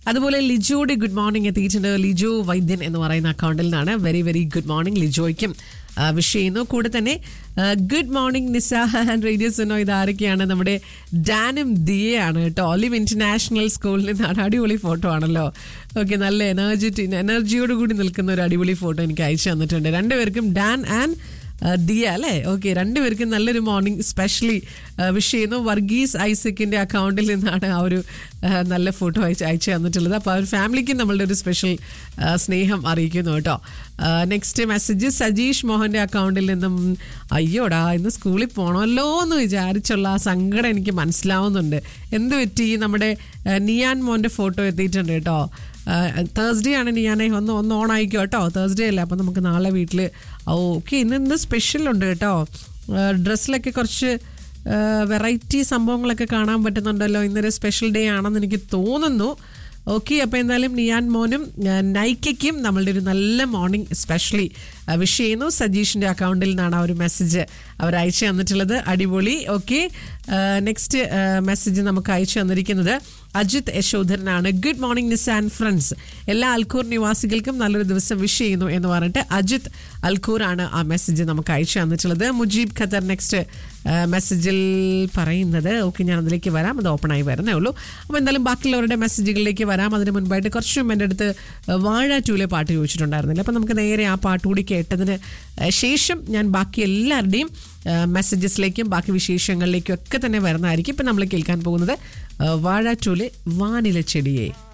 അതുപോലെ ലിജോയുടെ good morning എത്തിയിട്ടുണ്ട് ലിജോ വൈദ്യൻ എന്ന് പറയുന്ന അക്കൗണ്ടിൽ നിന്നാണ് വെരി വെരി ഗുഡ് മോർണിംഗ് ലിജോയ്ക്കും വിഷ് ചെയ്യുന്നു കൂടെ തന്നെ good morning Nisa and radio Suno ഇത് ആരൊക്കെയാണ് നമ്മുടെ ഡാനും ദിയയാണ് കേട്ടോ ഒലിവ് ഇന്റർനാഷണൽ സ്കൂളിൽ നിന്നാണ് അടിപൊളി ഫോട്ടോ ആണല്ലോ ഓക്കെ നല്ല എനർജറ്റി എനർജിയോട് കൂടി നിൽക്കുന്ന ഒരു അടിപൊളി ഫോട്ടോ എനിക്ക് അയച്ചു തന്നിട്ടുണ്ട് രണ്ടുപേർക്കും ഡാൻ ആൻഡ് ദിയ അല്ലേ ഓക്കെ രണ്ടുപേർക്കും നല്ലൊരു മോർണിംഗ് സ്പെഷ്യലി വിഷ് ചെയ്യുന്നു വർഗീസ് ഐസക്കിന്റെ അക്കൗണ്ടിൽ നിന്നാണ് ആ ഒരു ആ, നല്ല ഫോട്ടോ അയച്ച് അയച്ചു തന്നിട്ടുള്ളത് അപ്പോൾ ആ ഒരു ഫാമിലിക്ക് നമ്മളുടെ ഒരു സ്പെഷ്യൽ സ്നേഹം അറിയിക്കുന്നു കേട്ടോ നെക്സ്റ്റ് മെസ്സേജ് സജീഷ് മോഹന്റെ അക്കൗണ്ടിൽ നിന്നും അയ്യോടാ ഇന്ന് സ്കൂളിൽ പോകണമല്ലോ എന്ന് വിചാരിച്ചുള്ള ആ സങ്കടം എനിക്ക് മനസ്സിലാവുന്നുണ്ട് എന്ത് പറ്റി നമ്മുടെ ആ, നിയാൻ മോന്റെ ഫോട്ടോ എത്തിയിട്ടുണ്ട് കേട്ടോ തേഴ്സ്ഡേ ആണ് ഞാൻ ഒന്ന് ഒന്ന് ഓൺ ആയിക്കോ കേട്ടോ തേഴ്സ്ഡേ അല്ല അപ്പം നമുക്ക് നാളെ വീട്ടിൽ ഓക്കെ ഇന്ന് ഇന്ന് സ്പെഷ്യൽ ഉണ്ട് കേട്ടോ ഡ്രസ്സിലൊക്കെ കുറച്ച് വെറൈറ്റി സംഭവങ്ങളൊക്കെ കാണാൻ പറ്റുന്നുണ്ടല്ലോ ഇന്നൊരു സ്പെഷ്യൽ ഡേ ആണെന്ന് എനിക്ക് തോന്നുന്നു ഓക്കെ അപ്പോൾ എന്തായാലും നിയാൻ മോനും ആ, നൈക്കയ്ക്കും നമ്മളുടെ ഒരു നല്ല മോർണിംഗ് സ്പെഷ്യലി വിഷ് ചെയ്യുന്നു സജീഷിൻ്റെ അക്കൗണ്ടിൽ നിന്നാണ് ആ ഒരു മെസ്സേജ് അവർ അയച്ചു തന്നിട്ടുള്ളത് അടിപൊളി ഓക്കെ നെക്സ്റ്റ് മെസ്സേജ് നമുക്ക് അയച്ചു തന്നിരിക്കുന്നത് അജിത് യശോധരനാണ് good morning Nis and friends എല്ലാ അൽക്കൂർ നിവാസികൾക്കും നല്ലൊരു ദിവസം വിഷ് ചെയ്യുന്നു എന്ന് പറഞ്ഞിട്ട് അജിത് അൽക്കൂർ ആണ് ആ മെസ്സേജ് നമുക്ക് അയച്ചു തന്നിട്ടുള്ളത് മുജീബ് ഖത്തർ നെക്സ്റ്റ് മെസ്സേജിൽ പറയുന്നത് ഓക്കെ ഞാൻ അതിലേക്ക് വരാം അത് ഓപ്പൺ ആയി വരുന്നേ ഉള്ളൂ അപ്പോൾ എന്തായാലും ബാക്കിയുള്ളവരുടെ മെസ്സേജുകളിലേക്ക് വരാം അതിന് മുൻപായിട്ട് കുറച്ച് മുമ്പ് എൻ്റെ അടുത്ത് വാഴ ടൂലെ പാട്ട് ചോദിച്ചിട്ടുണ്ടായിരുന്നില്ല അപ്പോൾ നമുക്ക് നേരെ ആ പാട്ട് കൂടി കേട്ടതിന് ഏഹ്, ശേഷം ഞാൻ ബാക്കി എല്ലാവരുടെയും മെസ്സേജസിലേക്കും ബാക്കി വിശേഷങ്ങളിലേക്കും ഒക്കെ തന്നെ വരുന്നതായിരിക്കും ഇപ്പം നമ്മൾ കേൾക്കാൻ പോകുന്നത് ഏഹ്, വാഴ ടൂലെ വാനില ചെടിയെ